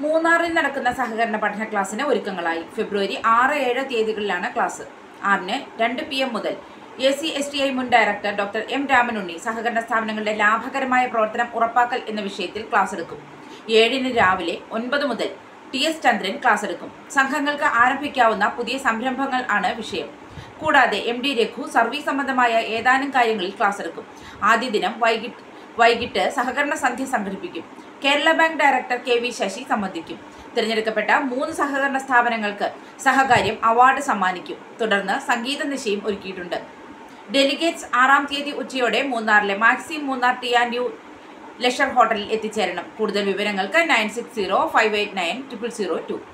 മൂന്നാറിൽ നടക്കുന്ന സഹകരണ പഠന ക്ലാസ്സിന് ഒരുക്കങ്ങളായി ഫെബ്രുവരി ആറ് ഏഴ് തീയതികളിലാണ് ക്ലാസ് ആറിന് രണ്ട് പി എം മുതൽ A C S T I മുൻ ഡയറക്ടർ ഡോക്ടർ എം രാമനുണ്ണി സഹകരണ സ്ഥാപനങ്ങളുടെ ലാഭകരമായ പ്രവർത്തനം ഉറപ്പാക്കൽ എന്ന വിഷയത്തിൽ ക്ലാസ് എടുക്കും ഏഴിന് രാവിലെ ഒൻപത് മുതൽ ടി എസ് ചന്ദ്രൻ ക്ലാസ് എടുക്കും സംഘങ്ങൾക്ക് ആരംഭിക്കാവുന്ന പുതിയ സംരംഭങ്ങൾ ആണ് വിഷയം കൂടാതെ എം ഡി രഘു സർവീസ് സംബന്ധമായ ഏതാനും കാര്യങ്ങളിൽ ക്ലാസ് എടുക്കും ആദ്യ ദിനം വൈകിട്ട് വൈകിട്ട് സഹകരണ സന്ധ്യ സംഘടിപ്പിക്കും Kerala bank director K V Sasi സംബന്ധിക്കും തിരഞ്ഞെടുക്കപ്പെട്ട മൂന്ന് സഹകരണ സ്ഥാപനങ്ങൾക്ക് സഹകാര്യം അവാർഡ് സമ്മാനിക്കും തുടർന്ന് സംഗീത നിശയും ഒരുക്കിയിട്ടുണ്ട് ഡെലിഗേറ്റ്സ് ആറാം തീയതി ഉച്ചയോടെ മൂന്നാറിലെ Maxim Munnar T and U leisure ഹോട്ടലിൽ എത്തിച്ചേരണം കൂടുതൽ വിവരങ്ങൾക്ക് nine six zero five eight nine triple zero to